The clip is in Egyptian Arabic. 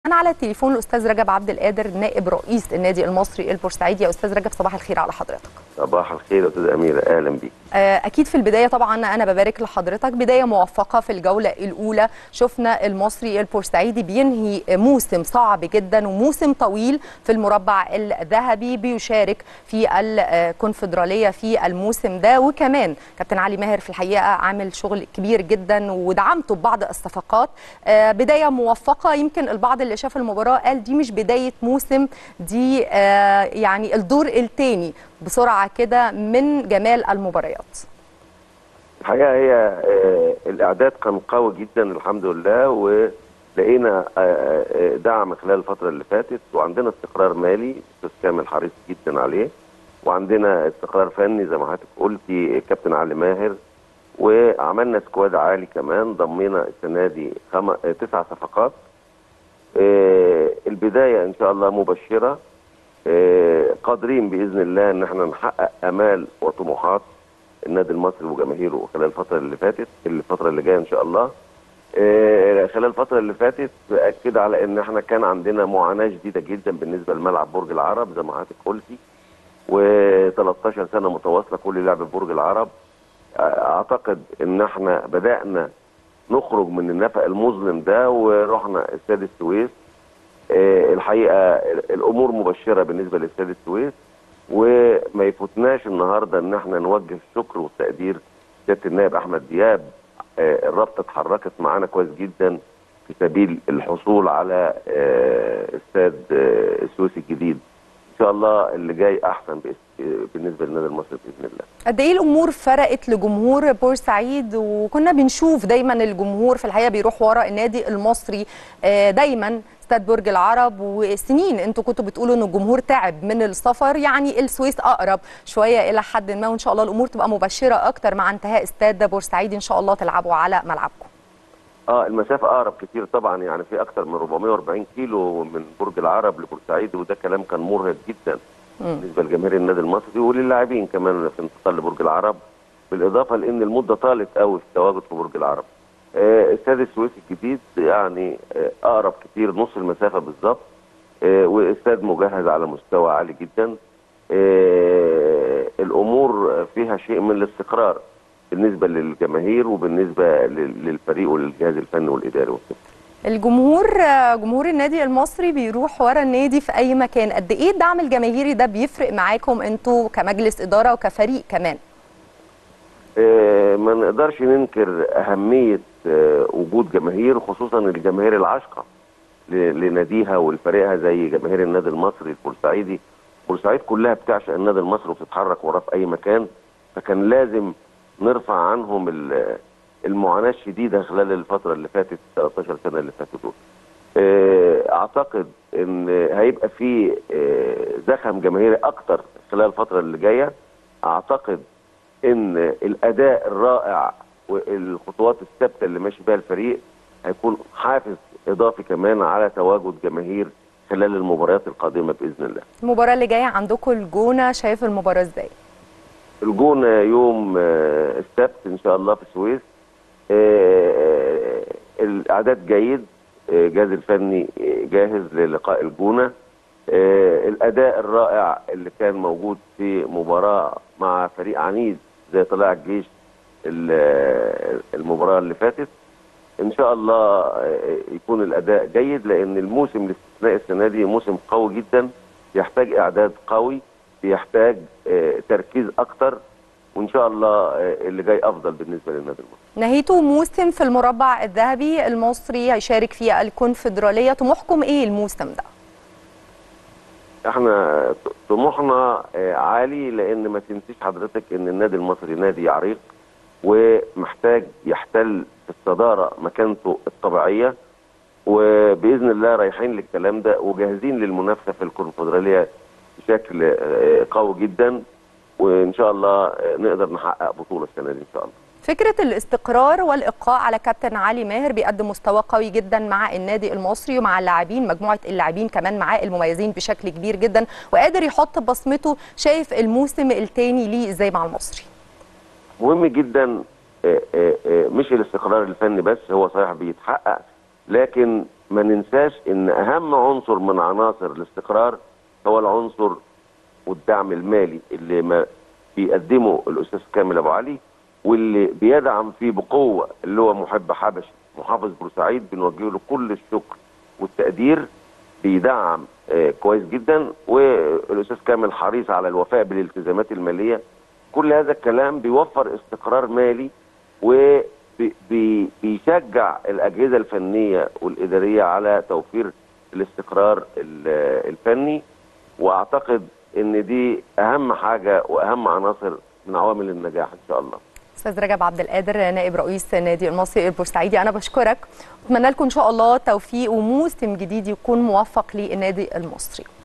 أنا على التليفون الأستاذ رجب عبد القادر نائب رئيس النادي المصري البورسعيدي يا أستاذ رجب صباح الخير على حضرتك صباح الخير يا استاذ اميره اهلا بيك آه، أكيد في البداية طبعا أنا ببارك لحضرتك بداية موفقة في الجولة الأولى شفنا المصري البورسعيدي بينهي موسم صعب جدا وموسم طويل في المربع الذهبي بيشارك في الكونفدرالية في الموسم ده وكمان كابتن علي ماهر في الحقيقة عامل شغل كبير جدا ودعمته ببعض الصفقات آه، بداية موفقة يمكن البعض اللي شاف المباراة قال دي مش بداية موسم دي آه، يعني الدور الثاني بسرعة كده من جمال المباريات الحقيقه هي آه، الاعداد كان قوي جدا الحمد لله ولقينا آه، آه، دعم خلال الفتره اللي فاتت وعندنا استقرار مالي استاذ كامل حريص جدا عليه وعندنا استقرار فني زي ما حضرتك قلتي كابتن علي ماهر وعملنا سكواد عالي كمان ضمينا السنه دي خم... آه، تسع صفقات آه، البدايه ان شاء الله مبشره آه، قادرين باذن الله ان احنا نحقق امال وطموحات النادي المصري وجماهيره خلال الفتره اللي فاتت الفتره اللي جايه ان شاء الله آه، خلال الفتره اللي فاتت اكد على ان احنا كان عندنا معاناه شديده جدا بالنسبه لملعب برج العرب زي ما حضرتك قلتي و13 سنه متواصله كل لعب في برج العرب آه، اعتقد ان احنا بدانا نخرج من النفق المظلم ده ورحنا استاد السويس آه، الحقيقه الامور مبشره بالنسبه لاستاد السويس وما يفوتناش النهارده ان احنا نوجه الشكر والتقدير سياده النائب احمد دياب آه، الرابطه اتحركت معانا كويس جدا في سبيل الحصول على آه، استاد آه، السويس الجديد ان شاء الله اللي جاي احسن بإس- بالنسبه للنادي المصري باذن الله قد ايه الامور فرقت لجمهور بورسعيد وكنا بنشوف دايما الجمهور في الحقيقه بيروح ورا النادي المصري آه، دايما استاد برج العرب وسنين انتوا كنتوا بتقولوا ان الجمهور تعب من السفر يعني السويس اقرب شويه الى حد ما وان شاء الله الامور تبقى مبشره اكتر مع انتهاء استاد بورسعيد ان شاء الله تلعبوا على ملعبكم اه المسافه اقرب كتير طبعا يعني في اكتر من 440 كيلو من برج العرب لبورسعيد وده كلام كان مرهق جدا مم. بالنسبه لجماهير النادي المصري وللاعبين كمان في انتقال لبرج العرب بالاضافه لان المده طالت قوي في التواجد في برج العرب. آه استاد السويس الجديد يعني آه اقرب كتير نص المسافه بالظبط آه واستاد مجهز على مستوى عالي جدا. آه الامور فيها شيء من الاستقرار بالنسبه للجماهير وبالنسبه لل- للفريق والجهاز الفني والاداري وكده. الجمهور آه، جمهور النادي المصري بيروح ورا النادي في اي مكان قد ايه الدعم الجماهيري ده بيفرق معاكم انتوا كمجلس اداره وكفريق كمان آه، ما نقدرش ننكر أهمية آه، وجود جماهير خصوصا الجماهير العاشقة ل- لناديها ولفريقها زي جماهير النادي المصري البورسعيدي بورسعيد كلها بتعشق النادي المصري وبتتحرك وراه في أي مكان فكان لازم نرفع عنهم ال- المعاناة الشديدة خلال الفترة اللي فاتت 13 سنة اللي فاتوا دول آه، أعتقد إن هيبقى في آه، زخم جماهيري أكتر خلال الفترة اللي جاية أعتقد ان الاداء الرائع والخطوات الثابته اللي ماشي بيها الفريق هيكون حافز اضافي كمان على تواجد جماهير خلال المباريات القادمه باذن الله. المباراه اللي جايه عندكم الجونه شايف المباراه ازاي الجونه يوم آه، السبت ان شاء الله في السويس. آه، الاعداد جيد آه، الجهاز الفني آه، جاهز للقاء الجونه. آه، الاداء الرائع اللي كان موجود في مباراه مع فريق عنيد زي طلائع الجيش ال- المباراه اللي فاتت ان شاء الله آه، يكون الاداء جيد لان الموسم الاستثنائي السنه دي موسم قوي جدا بيحتاج اعداد قوي بيحتاج آه، تركيز اكتر وان شاء الله آه، اللي جاي افضل بالنسبه للنادي المصري نهيتوا موسم في المربع الذهبي المصري هيشارك في الكونفدراليه طموحكم ايه الموسم ده احنا طموحنا آه، عالي لان ما تنسيش حضرتك ان النادي المصري نادي عريق ومحتاج يحتل الصداره مكانته الطبيعيه وباذن الله رايحين للكلام ده وجاهزين للمنافسه في الكونفدراليه بشكل آه، قوي جدا وان شاء الله آه، نقدر نحقق بطوله السنه دي ان شاء الله فكره الاستقرار والإبقاء على كابتن علي ماهر بيقدم مستوى قوي جدا مع النادي المصري ومع اللاعبين مجموعه اللاعبين كمان معاه المميزين بشكل كبير جدا وقادر يحط بصمته شايف الموسم الثاني ليه ازاي مع المصري مهم جدا آه، آه، آه، مش الاستقرار الفني بس هو صحيح بيتحقق لكن ما ننساش ان اهم عنصر من عناصر الاستقرار هو العنصر والدعم المالي اللي ما بيقدمه الاستاذ كامل ابو علي واللي بيدعم فيه بقوه اللي هو محب حبشي محافظ بورسعيد بنوجه له كل الشكر والتقدير بيدعم آه كويس جدا والاستاذ كامل حريص على الوفاء بالالتزامات الماليه كل هذا الكلام بيوفر استقرار مالي وبيشجع الاجهزه الفنيه والاداريه على توفير الاستقرار الفني واعتقد ان دي اهم حاجه واهم عناصر من عوامل النجاح ان شاء الله استاذ رجب عبد القادر نائب رئيس النادي المصري البورسعيدي انا بشكرك اتمنى لكم ان شاء الله توفيق وموسم جديد يكون موفق للنادي المصري